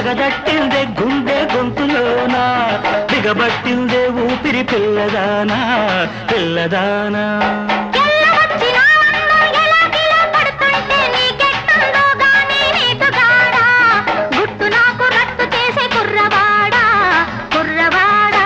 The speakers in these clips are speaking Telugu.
ఎగదట్టిందే గుండె గొంతులోనా దిగబట్టిందే ఊపిరి పిల్లదానా పిల్లదానా ఎల్లవచ్చినా నన్ను ఎలాగిలా పడుతుంటే నీకెట్టుందో గానీ నీటుగాడా గుట్టు నాకు రట్టు చేసే కుర్రవాడా కుర్రవాడా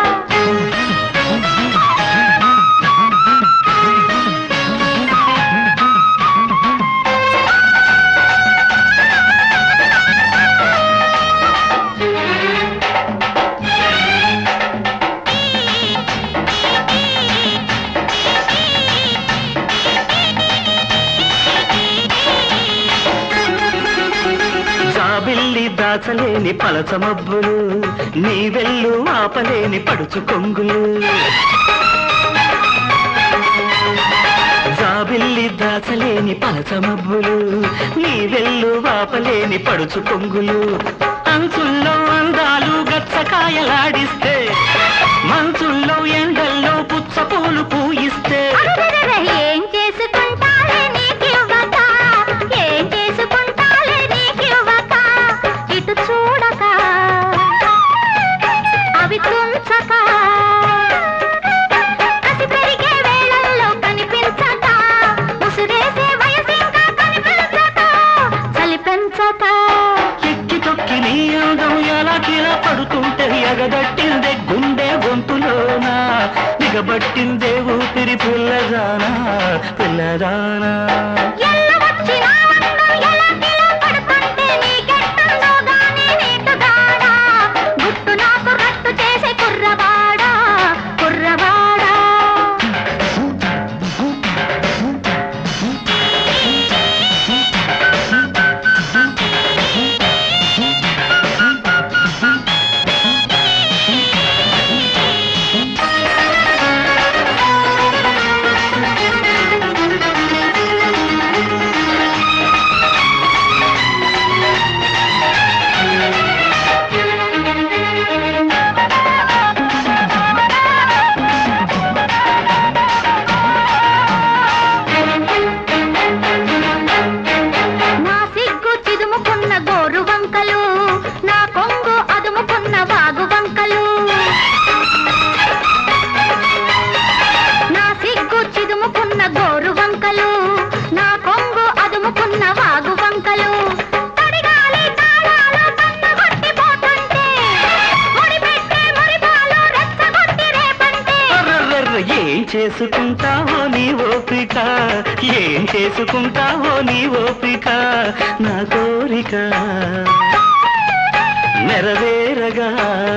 జాబిల్లి దాచలేని పలచ మబ్బులు నీ వెళ్ళు ఆపలేని పడుచు కొంగులు జాబిల్లి దాచలేని పలచ మబ్బులు నీ వెళ్ళు ఆపలేని పడుచు కొంగులు అంచుల్లో అందాలు గచ్చకాయలాడిస్తే మంచుల్లో ఎండల్లో పుచ్చ పూలు పూయిస్తే అరెరెరె, ఏం చేసుకుంటాలే నీకివ్వక ఏం చేసుకుంటాలే నీకివ్వక ఇటు చూడక అవి తుంచక కసి పెరిగే వేళల్లో కనిపించక ముసురేసే వయసింకా కనిపించక చలి పెంచక ఎక్కి తొక్కి నీ అందం ఎలా కిలా పడుతుంటే ఎగదట్టిందే గుండె గొంతులోనా దిగబట్టిందే ఊపిరి పిల్లదానా పిల్లదానా ఎల్లవచ్చినా నన్ను ఎలాగిలా పడుతుంటే నీకెట్టుందో గానీ నీటుగాడా గుట్టు నాకు రట్టు చేసే కుర్రవాడా కుర్రవాడా నా సిగ్గు చిదుముకున్న గోరు వంకలు నా కొంగు అదుముకున్న వాగు వంకలు నా సిగ్గు చిదుముకున్న గోరు వంకలు నా కొంగు అదుముకున్న వాగు వంకలు తడిగాలి తాళాలు కన్నుగొట్టిపోతుంటే ముడిపెట్టే మురిపాలు రెచ్చగొట్టి రేపంటే అర్రర్రర్ర, ఏం చేసుకుంటావో నీ ఓపిక ఏం చేసుకుంటావో నీ ఓపిక నా కోరిక నెరవేరగా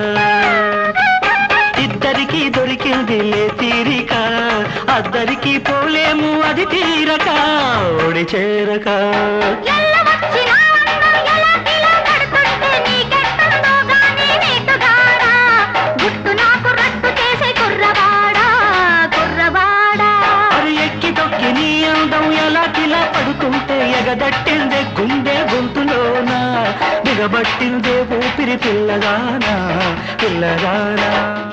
ఇద్దరికి దొరికిందిలే తీరిక అద్దరికి పోలేము అది తీరక ఓడి చేరక ఎల్లవచ్చినా నన్ను ఎలాగిలా పడుతుంటే నీకెట్టుందో గానీ నీటుగాడా గుట్టు నాకు రట్టు చేసే కుర్రవాడా కుర్రవాడా మరి ఎక్కి తొక్కి నీ అందం ఎలా కిలా పడుతుంటే ఎగదట్టిందే గుండె గొంతులోన దిగబట్టిందే ఊపిరి పిల్లగానా పిల్లగానా